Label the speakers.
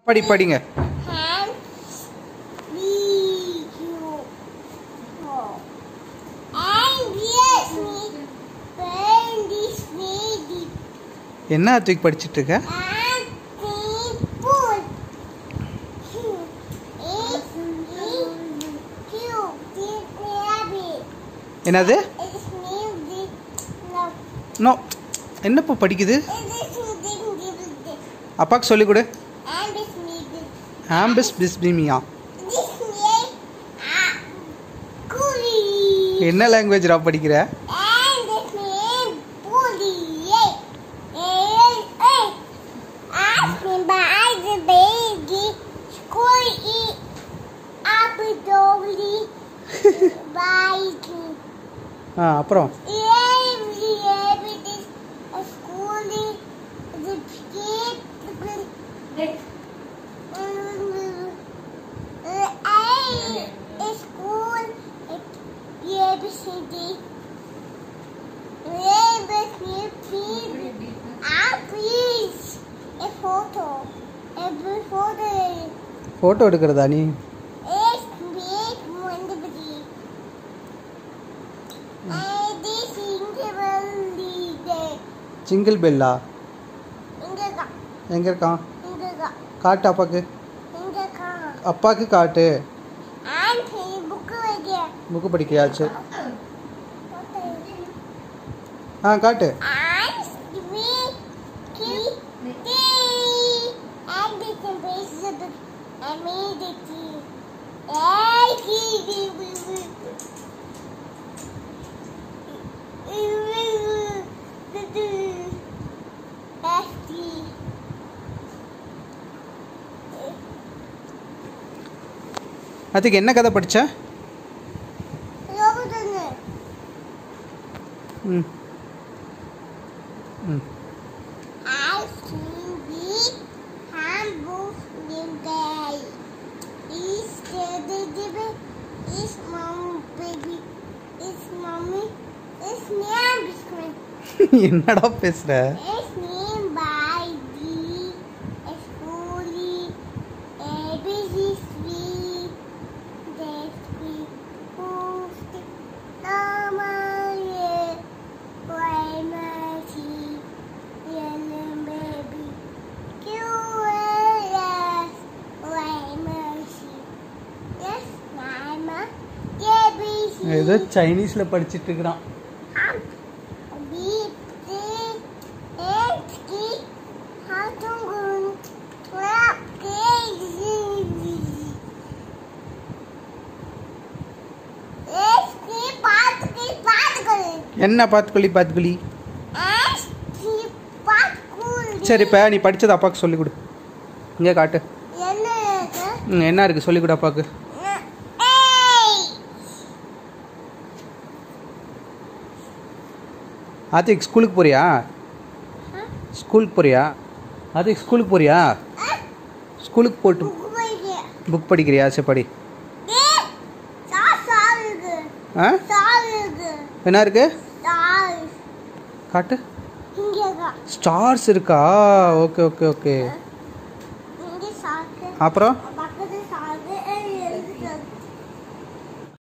Speaker 1: படி படிங்க
Speaker 2: Hand video. And yes, me burn this video.
Speaker 1: என்ன தூக்கி படிச்சிட்டு இருக்க
Speaker 2: And people. It's cute. This rabbit.
Speaker 1: என்னது
Speaker 2: It's music. No.
Speaker 1: நோ என்னப்பா படிக்குது
Speaker 2: It is music.
Speaker 1: அப்பாவுக்கு சொல்லிக் கொடு
Speaker 2: And it's music.
Speaker 1: ஆம்பிஸ் பிஸ்பிமியா
Speaker 2: This name. Ah. Coolie.
Speaker 1: என்ன லாங்குவேஜ்ரா படிக்கிற
Speaker 2: And this name. Bully. Hey. Hey. Hey. Ask me by the baby. School eat. Apple dolly. Bike.
Speaker 1: ஆ அப்புறம்
Speaker 2: Every everything. A school. The kid. School, ABCD, please, a photo, every photo
Speaker 1: photo எடுக்கிறதா நீ
Speaker 2: is big wonderfully. And this individually,
Speaker 1: single பெல்லா
Speaker 2: இங்கக்கா
Speaker 1: எங்கே இருக்கான்
Speaker 2: இங்கக்கா
Speaker 1: காட்டு அப்பாக்கு
Speaker 2: இங்கக்கா
Speaker 1: அப்பாவுக்கு காட்டு
Speaker 2: ஆண்டி புக்கு வைக்க
Speaker 1: புக்கு படிக்கிறியா சரி ஆ காட்டு
Speaker 2: And we keep tea and we can base the book and made the tea. Hey, kitty, we will.
Speaker 1: அதுக்கு என்ன கதை படிச்ச ம் ம்
Speaker 2: I see the handbook in day. Is the baby? Is mom baby? Is mommy? Is name biscuit?
Speaker 1: என்னடா பேசுற
Speaker 2: Is name by the schoolie. ABC three. That's we post. Normally. Why mercy? Yellow baby. QLS. Why mercy? Yes, Mama. ABC.
Speaker 1: ஏதோ சைனீஸில் படிச்சிட்டு இருக்கிறான்
Speaker 2: Beep, beep, eight, key, hatungun, trap, crazy. Eight, key, पाँच की बात करें
Speaker 1: என்ன பார்த்துக்கொள்ளி பார்த்துக்கொள்ளி
Speaker 2: ऐश की बात कूल
Speaker 1: சரி இப்போ நீ படித்தது அப்பாவுக்கு சொல்லிக் கொடு இங்கே காட்டு
Speaker 2: என்ன இருக்கு
Speaker 1: ம், என்ன இருக்குது சொல்லிக் கொடு அப்பாவுக்கு
Speaker 2: ஏய்
Speaker 1: ஆத்திக் ஸ்கூலுக்கு போறியா ஸ்கூலுக்கு போறியா ஆத்திக் ஸ்கூலுக்கு போறியா ஸ்கூலுக்கு போட்டு
Speaker 2: புக்கு படிக்க
Speaker 1: புக் படிக்கிறியா சரி படி
Speaker 2: ஏய் சார் சார் இருக்கு
Speaker 1: ஆ
Speaker 2: சார் இருக்கு
Speaker 1: என்ன இருக்கு
Speaker 2: சார்
Speaker 1: காட்டு
Speaker 2: இங்கேக்கா
Speaker 1: ஸ்டார்ஸ் இருக்கா ஓகே ஓகே ஓகே
Speaker 2: இங்கே சாக்கு
Speaker 1: அப்புறம்